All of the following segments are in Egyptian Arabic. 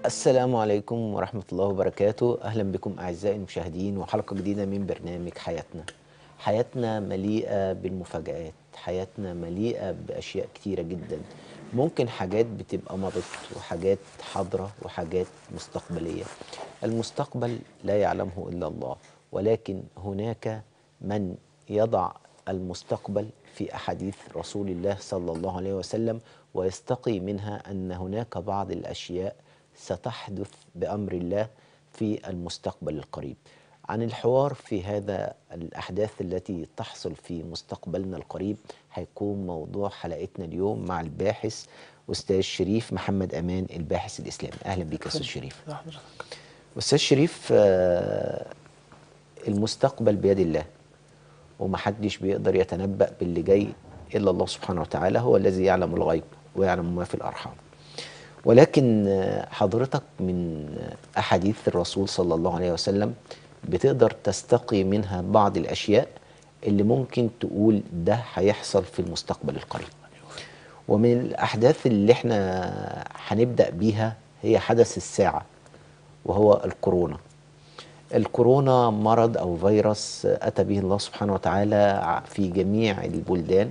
السلام عليكم ورحمة الله وبركاته أهلا بكم أعزائي المشاهدين وحلقة جديدة من برنامج حياتنا حياتنا مليئة بالمفاجآت حياتنا مليئة بأشياء كتيرة جدا ممكن حاجات بتبقى مضت وحاجات حاضرة وحاجات مستقبلية المستقبل لا يعلمه إلا الله ولكن هناك من يضع المستقبل في أحاديث رسول الله صلى الله عليه وسلم ويستقي منها أن هناك بعض الأشياء ستحدث بأمر الله في المستقبل القريب عن الحوار في هذا الأحداث التي تحصل في مستقبلنا القريب هيكون موضوع حلقتنا اليوم مع الباحث أستاذ شريف محمد أمان الباحث الإسلامي أهلا بك أستاذ شريف أستاذ شريف آه، المستقبل بيد الله ومحدش بيقدر يتنبأ باللي جاي إلا الله سبحانه وتعالى هو الذي يعلم الغيب ويعلم ما في الأرحام ولكن آه، حضرتك من آه، أحاديث الرسول صلى الله عليه وسلم بتقدر تستقي منها بعض الأشياء اللي ممكن تقول ده هيحصل في المستقبل القريب ومن الأحداث اللي احنا هنبدأ بيها هي حدث الساعة وهو الكورونا الكورونا مرض أو فيروس أتى به الله سبحانه وتعالى في جميع البلدان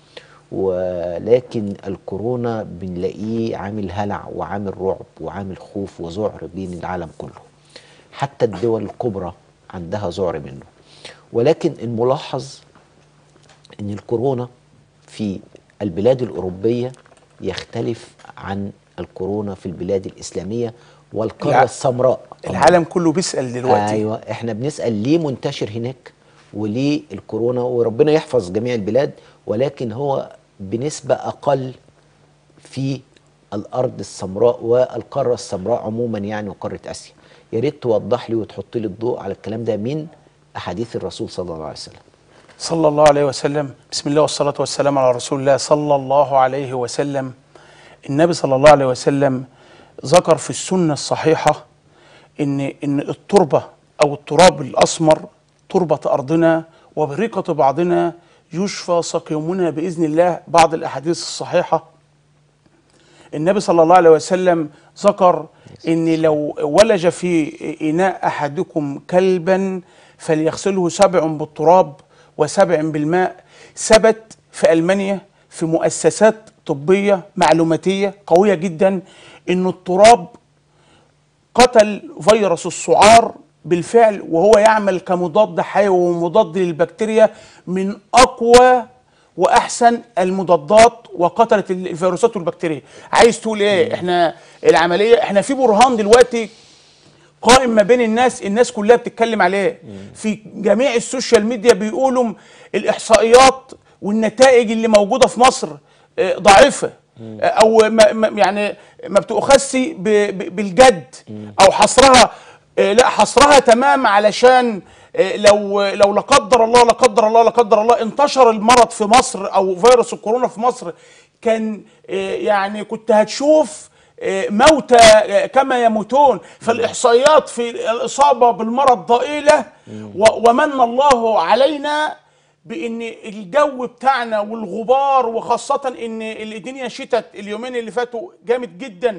ولكن الكورونا بنلاقيه عامل هلع وعامل رعب وعامل خوف وذعر بين العالم كله حتى الدول الكبرى عندها ذعر منه ولكن الملاحظ ان الكورونا في البلاد الأوروبية يختلف عن الكورونا في البلاد الإسلامية والقارة الع- السمراء العالم كله بيسأل دلوقتي ايوه احنا بنسال ليه منتشر هناك وليه الكورونا وربنا يحفظ جميع البلاد ولكن هو بنسبه اقل في الارض السمراء والقاره السمراء عموما يعني وقاره اسيا يا ريت توضح لي وتحط لي الضوء على الكلام ده من احاديث الرسول صلى الله عليه وسلم صلى الله عليه وسلم بسم الله والصلاة والسلام على رسول الله صلى الله عليه وسلم النبي صلى الله عليه وسلم ذكر في السنة الصحيحة إن إن التربة أو التراب الأسمر تربة أرضنا وبريقة بعضنا يشفى سقيمنا بإذن الله بعض الأحاديث الصحيحة النبي صلى الله عليه وسلم ذكر ان لو ولج في اناء احدكم كلبا فليغسله سبع بالتراب وسبع بالماء ثبت في المانيا في مؤسسات طبيه معلوماتيه قويه جدا ان التراب قتل فيروس السعار بالفعل وهو يعمل كمضاد حيوي ومضاد للبكتيريا من اقوى واحسن المضادات وقتلت الفيروسات والبكتيريا عايز تقول ايه احنا العمليه احنا في برهان دلوقتي قائم ما بين الناس الناس كلها بتتكلم عليه في جميع السوشيال ميديا بيقولوا الاحصائيات والنتائج اللي موجوده في مصر آه، ضعيفه آه، او ما ما- يعني ما بتؤخذش ب- ب- بالجد او حصرها آه، لا حصرها تمام علشان آه، لو لو لا قدر الله لا قدر الله لا قدر الله انتشر المرض في مصر او فيروس الكورونا في مصر كان آه، يعني كنت هتشوف آه، موتى آه، كما يموتون فالاحصائيات في الاصابه بالمرض ضئيله و- ومن الله علينا بان الجو بتاعنا والغبار وخاصه ان الدنيا شتت اليومين اللي فاتوا جامد جدا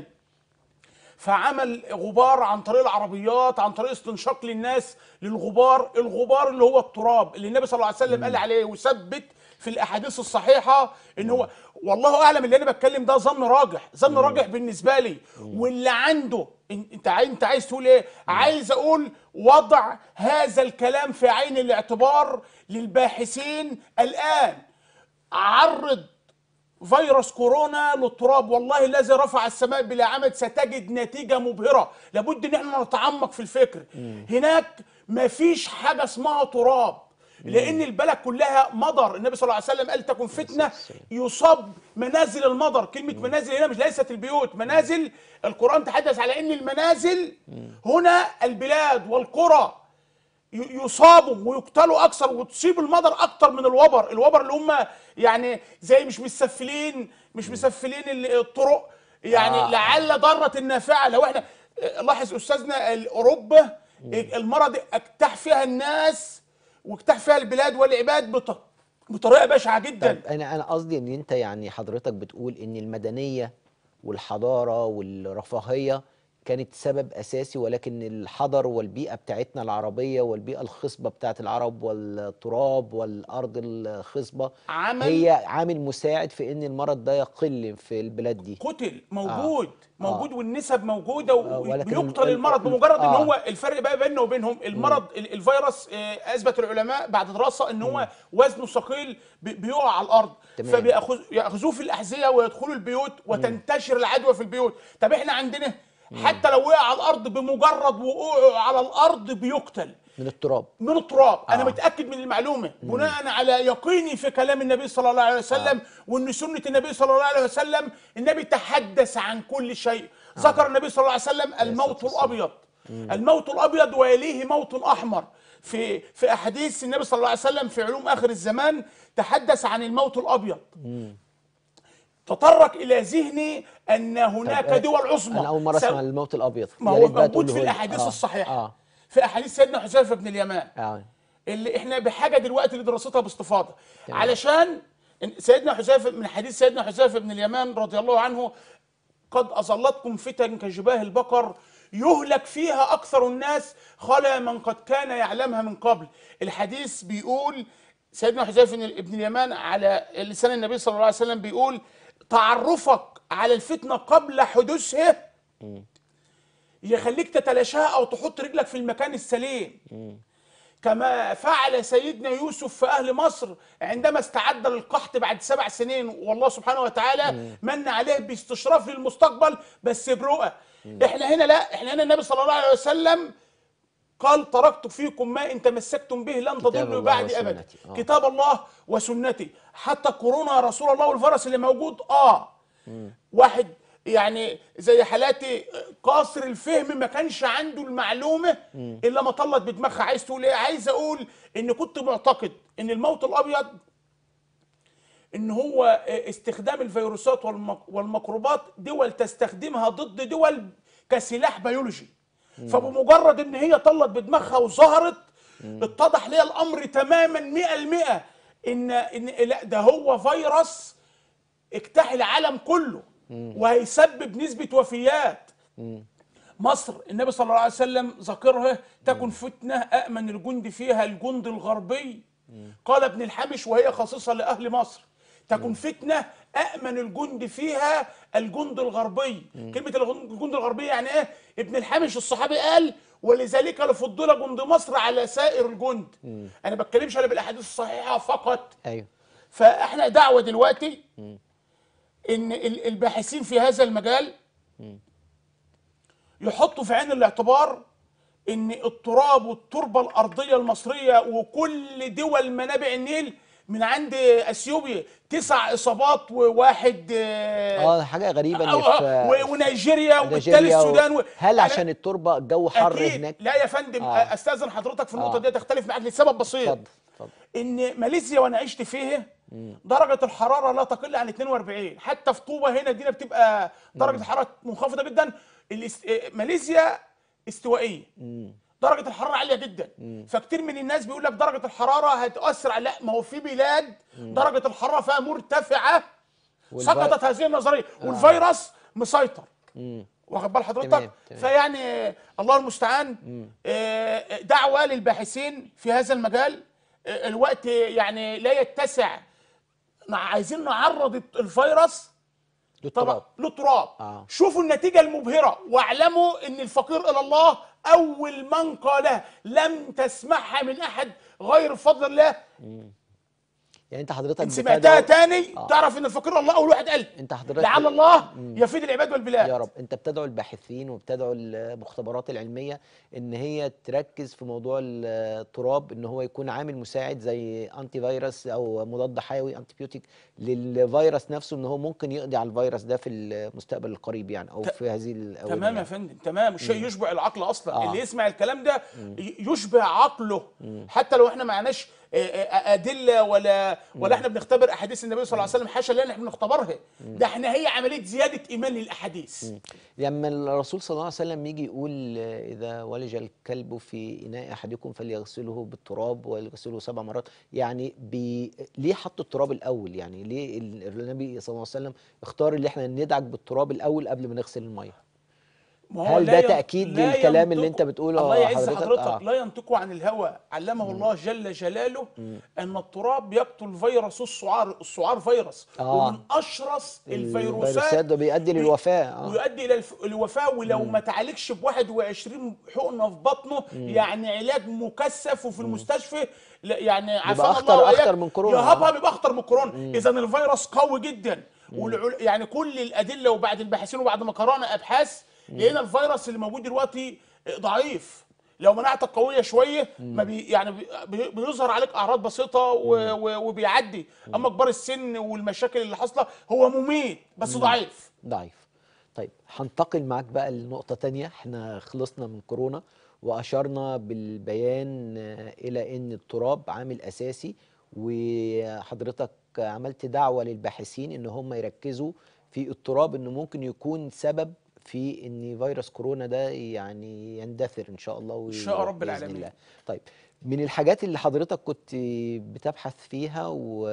فعمل غبار عن طريق العربيات عن طريق استنشاق للناس للغبار الغبار اللي هو التراب اللي النبي صلى الله عليه وسلم قال عليه وثبت في الاحاديث الصحيحه ان هو والله اعلم اللي انا بتكلم ده ظن راجح ظن راجح بالنسبه لي واللي عنده إن- انت عايز انت عايز تقول ايه عايز اقول وضع هذا الكلام في عين الاعتبار للباحثين الان عرض فيروس كورونا للتراب والله الذي رفع السماء بلا عمد ستجد نتيجة مبهرة لابد ان احنا نتعمق في الفكر هناك مفيش حاجة اسمها تراب لان البلد كلها مضر النبي صلى الله عليه وسلم قال تكن فتنة يصاب منازل المضر كلمة منازل هنا مش ليست البيوت منازل القرآن تحدث على ان المنازل هنا البلاد والقرى ي- يصابوا ويقتلوا اكثر وتصيب المضر اكتر من الوبر الوبر اللي هم يعني زي مش مسفلين مش مسفلين ال- الطرق يعني آه. آه. لعل ضرة النافعة لو احنا آه، لاحظ استاذنا ال- اوروبا المرض اجتاح فيها الناس واجتاح فيها البلاد والعباد بط- بطريقة بشعة جدا طيب انا انا قصدي ان انت يعني حضرتك بتقول ان المدنيه والحضاره والرفاهيه كانت سبب اساسي ولكن الحضر والبيئه بتاعتنا العربيه والبيئه الخصبه بتاعت العرب والتراب والارض الخصبه عمل- هي عامل مساعد في ان المرض ده يقل في البلاد دي قتل موجود آه. موجود والنسب موجوده آه، ولكن وبيقتل ال- المرض ال- بمجرد ان آه. هو الفرق بقى بيننا وبينهم المرض ال- الفيروس آه، اثبت العلماء بعد دراسه ان هو وزنه ثقيل بي- بيقع على الارض تمام. فبياخذوه في الاحذيه ويدخلوا البيوت وتنتشر العدوى في البيوت طب احنا عندنا حتى لو وقع على الارض بمجرد وقوعه على الارض بيقتل من التراب من التراب انا آه. متاكد من المعلومه بناء على يقيني في كلام النبي صلى الله عليه وسلم وان سنه النبي صلى الله عليه وسلم النبي تحدث عن كل شيء ذكر النبي صلى الله عليه وسلم الموت الصلاة الابيض الموت الابيض ويليه موت احمر في في احاديث النبي صلى الله عليه وسلم في علوم اخر الزمان تحدث عن الموت الابيض تطرق الى ذهني ان هناك طب، آه، دول عظمى انا اول مره سو- اسمع الموت الابيض ما يا هو ريت بقى موجود تقوله في لي. الاحاديث آه. الصحيحه اه في احاديث سيدنا حذيفه بن اليمان اه اللي احنا بحاجه دلوقتي لدراستها باستفاضه تمام. علشان إن سيدنا حذيفه من حديث سيدنا حذيفه بن اليمان رضي الله عنه قد اظلتكم فتن كجباه البقر يهلك فيها اكثر الناس خلا من قد كان يعلمها من قبل الحديث بيقول سيدنا حذيفه بن- بن اليمان على لسان النبي صلى الله عليه وسلم بيقول تعرفك على الفتنه قبل حدوثها يخليك تتلاشاها او تحط رجلك في المكان السليم كما فعل سيدنا يوسف في اهل مصر عندما استعد للقحط بعد سبع سنين والله سبحانه وتعالى من عليه باستشراف للمستقبل بس برؤى احنا هنا لا احنا هنا النبي صلى الله عليه وسلم قال تركت فيكم ما ان تمسكتم به لن تضلوا الله بعدي ابدا وسنتي. آه. كتاب الله وسنتي حتى كورونا يا رسول الله والفيروس اللي موجود اه واحد يعني زي حالاتي قاصر الفهم ما كانش عنده المعلومه الا ما طلت بدماغها عايز تقول ايه عايز اقول ان كنت معتقد ان الموت الابيض ان هو استخدام الفيروسات والمك- والميكروبات دول تستخدمها ضد دول كسلاح بيولوجي فبمجرد ان هي طلت بدماغها وظهرت اتضح لي الامر تماما 100% ان ان لا ده هو فيروس اجتاح العالم كله وهيسبب نسبة وفيات مصر النبي صلى الله عليه وسلم ذكرها تكن فتنة أأمن الجند فيها الجند الغربي قال ابن الحبش وهي خصيصة لأهل مصر تكن فتنة أأمن الجند فيها الجند الغربي كلمة الغن- الجند الغربي يعني إيه ابن الحبش الصحابي قال ولذلك لفضل جند مصر على سائر الجند أنا بتكلمش على بالأحاديث الصحيحة فقط ايوه فاحنا دعوه دلوقتي ان ال- الباحثين في هذا المجال يحطوا في عين الاعتبار ان التراب والتربه الارضيه المصريه وكل دول منابع النيل من عند اثيوبيا تسع اصابات وواحد اه حاجه غريبه ان أو- في و- ونيجيريا وبالتالي نيجيريا و- السودان و... هل أنا- عشان التربه الجو حر أكيد. هناك لا يا فندم آه. استاذن حضرتك في النقطه آه. دي تختلف معاك لسبب بسيط اتفضل اتفضل ان ماليزيا وانا عشت فيها درجه الحراره لا تقل عن 42 حتى في طوبه هنا دي بتبقى درجه الحراره منخفضه جدا الاست... إيه، ماليزيا استوائيه درجه الحراره عاليه جدا فكتير من الناس بيقول لك درجه الحراره هتؤثر على لا ما هو في بلاد درجه الحراره فيها مرتفعه والفي- سقطت هذه النظريه والفيروس مسيطر واخد بال حضرتك تمام، تمام. فيعني الله المستعان آه، دعوه للباحثين في هذا المجال آه، الوقت يعني لا يتسع عايزين نعرض الفيروس طبعا للتراب للتراب آه. شوفوا النتيجه المبهره واعلموا ان الفقير الى الله اول من قالها لم تسمعها من احد غير بفضل الله يعني انت حضرتك ان سمعتها بتدعو- تاني آه. تعرف ان الفقير الى الله اول واحد قال انت حضرتك لعل الله يفيد العباد والبلاد يا رب انت بتدعو الباحثين وبتدعو المختبرات العلميه ان هي تركز في موضوع التراب ان هو يكون عامل مساعد زي انتي فيروس او مضاد حيوي انتي بيوتيك للفيروس نفسه ان هو ممكن يقضي على الفيروس ده في المستقبل القريب يعني او ت- في هذه الاونه تمام يا يعني. فندم تمام الشيء يشبع العقل اصلا آه. اللي يسمع الكلام ده ي- يشبع عقله حتى لو احنا معناش آه، آه، ادله ولا ولا احنا بنختبر احاديث النبي صلى الله عليه وسلم حاشا لنا احنا بنختبرها ده احنا هي عمليه زياده ايمان للاحاديث لما الرسول صلى الله عليه وسلم يجي يقول آه، اذا ولج الكلب في اناء احدكم فليغسله بالتراب ويغسله سبع مرات يعني بي ليه حط التراب الاول يعني ليه ال- النبي صلى الله عليه وسلم اختار اللي احنا ندعك بالتراب الاول قبل ما نغسل الميه ما هو هل لا ده ين- تأكيد لا للكلام اللي ينطق- انت بتقوله الله يعز حضرتك؟ حضرتك, آه. لا ينطق عن الهوى علمه الله جل جلاله ان التراب يقتل فيروس السعار السعار فيروس آه. ومن اشرس الفيروسات الفيروسات ده بيؤدي بي- للوفاة آه. ويؤدي الى الف- الوفاه ولو ما تعالجش ب 21 حقنه في بطنه يعني علاج مكثف وفي المستشفى لا- يعني عافانا أخطر- الله وإياك أخطر من كورونا. يهبها بيبقى اخطر من كورونا اذا الفيروس قوي جدا والعل... يعني كل الادله وبعد الباحثين وبعد ما قرانا ابحاث لقينا الفيروس اللي موجود دلوقتي ضعيف لو مناعتك قويه شويه ما بي يعني بي- بي- بيظهر عليك اعراض بسيطه و... و... وبيعدي اما كبار السن والمشاكل اللي حاصله هو مميت بس ضعيف ضعيف طيب هنتقل معاك بقى لنقطة تانية احنا خلصنا من كورونا وأشرنا بالبيان آه، إلى أن التراب عامل أساسي وحضرتك عملت دعوة للباحثين أن هم يركزوا في التراب أنه ممكن يكون سبب في أن فيروس كورونا ده يعني يندثر إن شاء الله إن شاء رب بإذن العالمين. الله. طيب من الحاجات اللي حضرتك كنت بتبحث فيها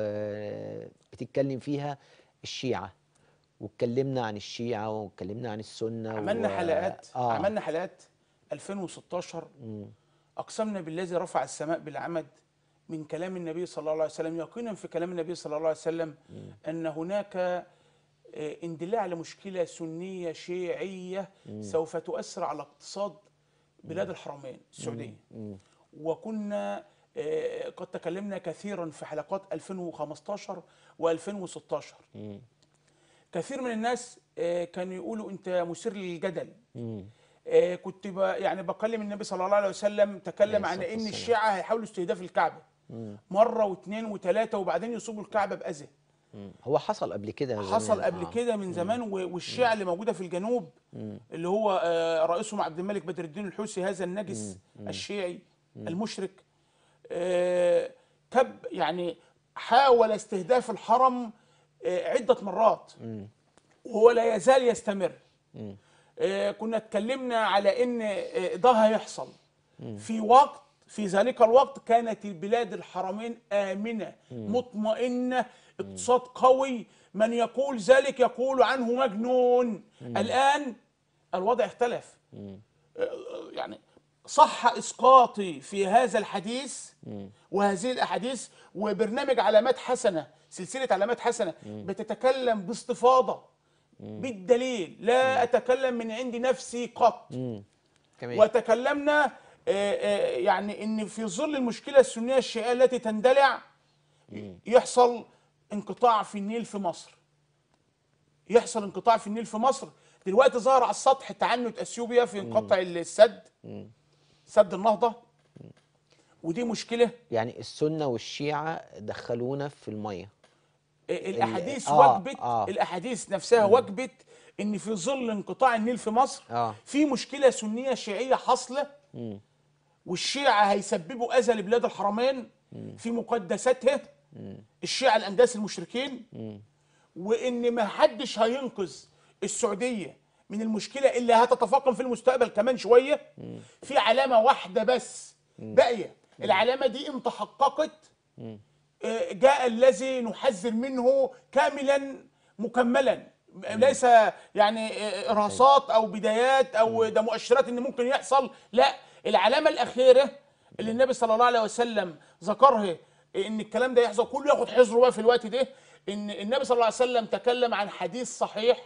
وبتتكلم فيها الشيعة واتكلمنا عن الشيعة واتكلمنا عن السنة عملنا و... حلقات آه. عملنا حلقات 2016 اقسمنا بالذي رفع السماء بالعمد من كلام النبي صلى الله عليه وسلم يقينا في كلام النبي صلى الله عليه وسلم ان هناك آه، اندلاع لمشكله سنيه شيعيه سوف تؤثر على اقتصاد بلاد الحرمين السعوديه وكنا آه، قد تكلمنا كثيرا في حلقات 2015 و2016 كثير من الناس آه، كانوا يقولوا انت مثير للجدل آه، كنت ب- يعني بكلم النبي صلى الله عليه وسلم تكلم عليه عن الصلاة ان والسلام. الشيعه هيحاولوا استهداف الكعبه مره واثنين وثلاثه وبعدين يصيبوا الكعبه باذى مم. هو حصل قبل كده زمان. حصل قبل آه. كده من زمان و- والشيعة اللي موجودة في الجنوب اللي هو آه، رئيسهم عبد الملك بدر الدين الحوثي هذا النجس الشيعي المشرك آه، تب يعني حاول استهداف الحرم آه، عدة مرات وهو لا يزال يستمر آه، كنا اتكلمنا على ان آه، ده هيحصل في وقت في ذلك الوقت كانت البلاد الحرمين آمنة مطمئنة اقتصاد قوي من يقول ذلك يقول عنه مجنون الآن الوضع اختلف آه، يعني صح اسقاطي في هذا الحديث وهذه الاحاديث وبرنامج علامات حسنه سلسله علامات حسنه بتتكلم باستفاضه بالدليل لا اتكلم من عند نفسي قط كمان وتكلمنا آه، آه، يعني ان في ظل المشكله السنيه الشيعيه التي تندلع يحصل انقطاع في النيل في مصر يحصل انقطاع في النيل في مصر دلوقتي ظهر على السطح تعنت اثيوبيا في انقطاع السد سد النهضه ودي مشكله يعني السنة والشيعة دخلونا في المية الاحاديث آه، وجبت آه. الاحاديث نفسها وجبت ان في ظل انقطاع النيل في مصر آه. في مشكله سنيه شيعيه حاصله والشيعه هيسببوا اذى لبلاد الحرمين في مقدساتها الشيعه الانداس المشركين وان ما حدش هينقذ السعوديه من المشكله اللي هتتفاقم في المستقبل كمان شويه في علامه واحده بس باقيه العلامه دي ان تحققت آه، جاء الذي نحذر منه كاملا مكملا ليس يعني آه، ارهاصات او بدايات او ده مؤشرات ان ممكن يحصل لا العلامه الاخيره اللي النبي صلى الله عليه وسلم ذكرها ان الكلام ده يحصل كله ياخد حذره بقى في الوقت ده ان النبي صلى الله عليه وسلم تكلم عن حديث صحيح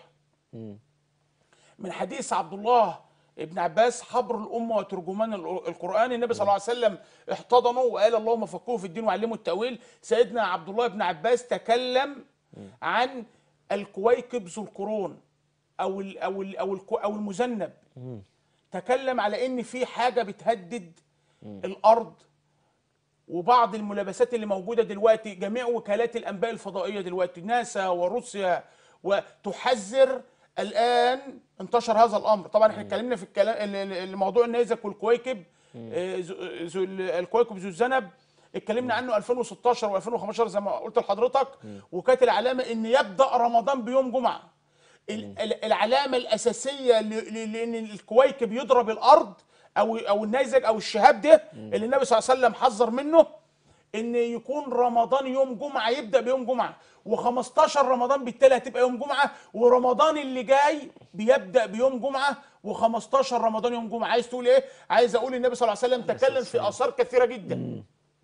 من حديث عبد الله ابن عباس حبر الأمة وترجمان ال- القرآن النبي صلى الله عليه وسلم احتضنه وقال اللهم فقهه في الدين وعلمه التأويل سيدنا عبد الله بن عباس تكلم عن الكويكب ذو القرون أو ال أو ال أو, الكو أو المذنب تكلم على إن في حاجة بتهدد الأرض وبعض الملابسات اللي موجوده دلوقتي جميع وكالات الانباء الفضائيه دلوقتي ناسا وروسيا وتحذر الان انتشر هذا الامر طبعا احنا اتكلمنا في الكلام ال- ال- الموضوع النيزك والكويكب آه، ذو ذو ال- الكويكب ذو الذنب اتكلمنا عنه 2016 و2015 زي ما قلت لحضرتك وكانت العلامه ان يبدا رمضان بيوم جمعه ال- ال- العلامه الاساسيه ل- ل- لان الكويكب يضرب الارض او او النيزك او الشهاب ده اللي النبي صلى الله عليه وسلم حذر منه ان يكون رمضان يوم جمعه يبدا بيوم جمعه و15 رمضان بالتالي هتبقى يوم جمعه ورمضان اللي جاي بيبدا بيوم جمعه و15 رمضان يوم جمعه عايز تقول ايه عايز اقول النبي صلى الله عليه وسلم تكلم في اثار كثيره جدا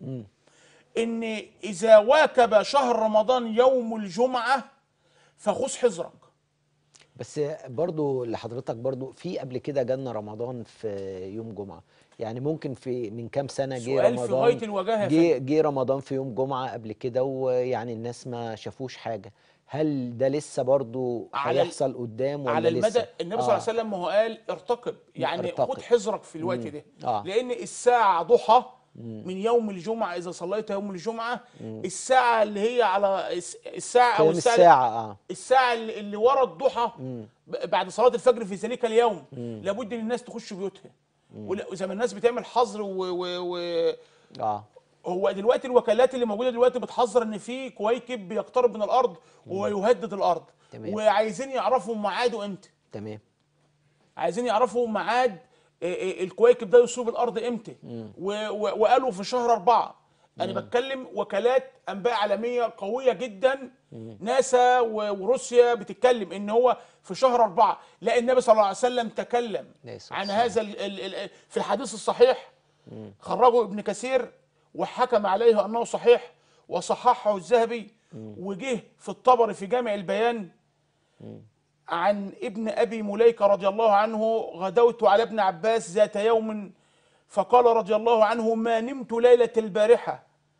ان اذا واكب شهر رمضان يوم الجمعه فخذ حذرك بس برضو لحضرتك برضو في قبل كده جالنا رمضان في يوم جمعة يعني ممكن في من كام سنة جه سؤال في رمضان غاية الوجاهة يا جه جه رمضان في يوم جمعة قبل كده ويعني الناس ما شافوش حاجة هل ده لسه برضو على ال- هيحصل قدام ولا على المدى لسه؟ النبي صلى الله عليه وسلم ما هو قال ارتقب يعني ارتقب. خد حذرك في الوقت ده آه. لان الساعه ضحى من يوم الجمعه اذا صليت يوم الجمعه الساعه اللي هي على الس- الساعه او قيام الساعه الساعة اه الساعه اللي اللي ورا الضحى ب- بعد صلاه الفجر في ذلك اليوم لابد ان الناس تخش بيوتها ولا- وزي ما الناس بتعمل حظر و, و, و اه هو دلوقتي الوكالات اللي موجوده دلوقتي بتحذر ان في كويكب بيقترب من الارض ويهدد الارض تمام. وعايزين يعرفوا ميعاده امتى تمام عايزين يعرفوا ميعاد آه، آه، الكويكب ده يصيب الارض امتى و- و- وقالوا في شهر أربعة انا بتكلم وكالات انباء عالميه قويه جدا ناسا و- وروسيا بتتكلم ان هو في شهر أربعة لا النبي صلى الله عليه وسلم تكلم عليه الصلاة عن والسلام. هذا ال ال ال في الحديث الصحيح خرجه ابن كثير وحكم عليه انه صحيح وصححه الذهبي وجه في الطبري في جامع البيان عن ابن ابي مليكه رضي الله عنه غدوت على ابن عباس ذات يوم فقال رضي الله عنه ما نمت ليله البارحه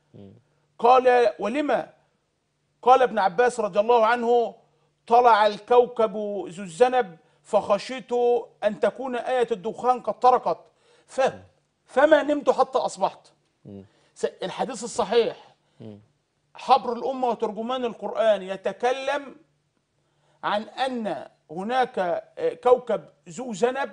قال ولما قال ابن عباس رضي الله عنه طلع الكوكب ذو الذنب فخشيت ان تكون ايه الدخان قد طرقت ف فما نمت حتى اصبحت س- الحديث الصحيح حبر الامه وترجمان القران يتكلم عن ان هناك آه، كوكب ذو ذنب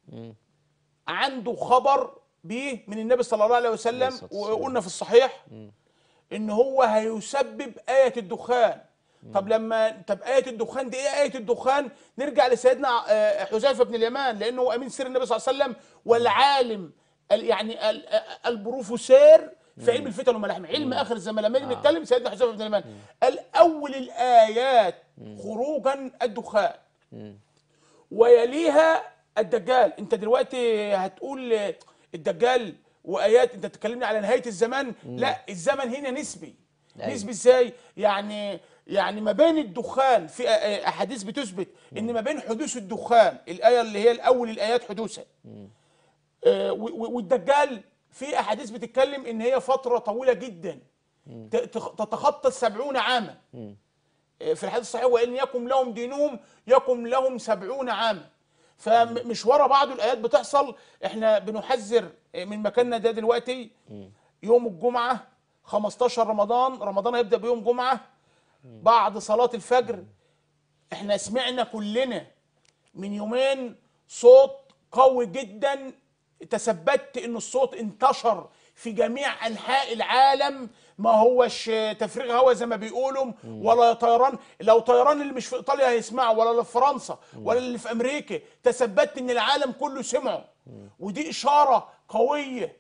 عنده خبر به من النبي صلى الله عليه وسلم عليه الصلاة والسلام. وقلنا في الصحيح ان هو هيسبب ايه الدخان طب لما طب ايه الدخان دي ايه ايه الدخان نرجع لسيدنا آه، حذيفه بن اليمان لانه هو امين سر النبي صلى الله عليه وسلم والعالم ال- يعني ال- آه، البروفيسور في علم الفتن والملاحم علم اخر الزمان لما نيجي نتكلم سيدنا حذيفه بن اليمان قال اول الايات خروجا الدخان ويليها الدجال انت دلوقتي هتقول الدجال وايات انت تكلمني على نهايه الزمان لا الزمن هنا نسبي أيوة. نسبي ازاي يعني يعني ما بين الدخان في أ- أ- احاديث بتثبت ان ما بين حدوث الدخان الايه اللي هي الاول الايات حدوثا آه، و- و- والدجال في احاديث بتتكلم ان هي فتره طويله جدا ت- تخ- تتخطى السبعون عاما في الحديث الصحيح وان يكن لهم دينهم يكن لهم سبعون عاما فمش ورا بعض الايات بتحصل احنا بنحذر من مكاننا ده دلوقتي يوم الجمعه 15 رمضان رمضان هيبدا بيوم جمعه بعد صلاه الفجر احنا سمعنا كلنا من يومين صوت قوي جدا تثبت ان الصوت انتشر في جميع انحاء العالم ما هوش تفريغ هوا زي ما بيقولوا ولا طيران لو طيران اللي مش في ايطاليا هيسمعه ولا اللي في فرنسا ولا اللي في امريكا تثبت ان العالم كله سمعه ودي اشاره قويه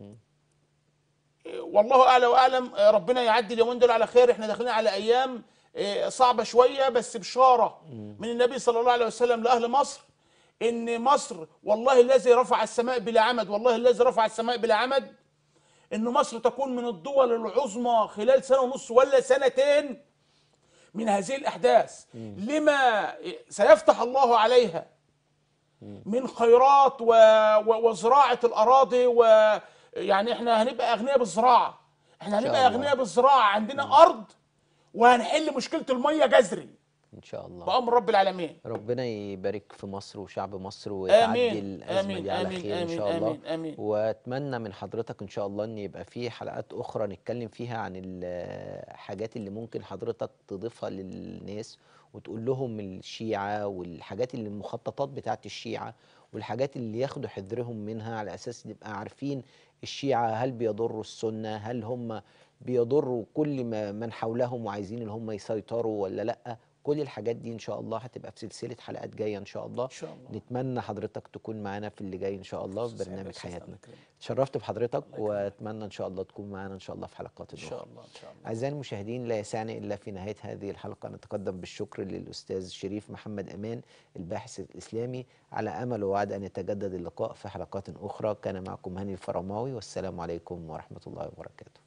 والله اعلى واعلم ربنا يعدي اليومين دول على خير احنا داخلين على ايام آه، صعبه شويه بس بشاره من النبي صلى الله عليه وسلم لاهل مصر ان مصر والله الذي رفع السماء بلا عمد والله الذي رفع السماء بلا عمد ان مصر تكون من الدول العظمى خلال سنه ونص ولا سنتين من هذه الاحداث لما سيفتح الله عليها من خيرات و... و... وزراعه الاراضي ويعني احنا هنبقى اغنياء بالزراعه احنا هنبقى الله. اغنياء بالزراعه عندنا ارض وهنحل مشكله الميه جذري ان شاء الله بامر رب العالمين ربنا يبارك في مصر وشعب مصر وتعدي آمين، الأزمة آمين، دي على آمين، خير إن آمين، شاء الله آمين، آمين. وأتمنى من حضرتك إن شاء الله إن يبقى في حلقات أخرى نتكلم فيها عن الحاجات اللي ممكن حضرتك تضيفها للناس وتقول لهم الشيعة والحاجات اللي المخططات بتاعت الشيعة والحاجات اللي ياخدوا حذرهم منها على أساس نبقى عارفين الشيعة هل بيضروا السنة هل هم بيضروا كل ما من حولهم وعايزين اللي هم يسيطروا ولا لأ كل الحاجات دي ان شاء الله هتبقى في سلسله حلقات جايه ان شاء الله إن شاء الله. نتمنى حضرتك تكون معانا في اللي جاي ان شاء الله في سعيد برنامج يا أستاذ، حياتنا الله يكرمك. اتشرفت بحضرتك واتمنى ان شاء الله تكون معانا ان شاء الله في حلقات ان اخرى شاء الله ان شاء الله أعزائي المشاهدين لا يسعني إلا في نهاية هذه الحلقة نتقدم بالشكر للأستاذ شريف محمد أمان الباحث الإسلامي على أمل ووعد أن يتجدد اللقاء في حلقات أخرى كان معكم هاني الفرماوي والسلام عليكم ورحمة الله وبركاته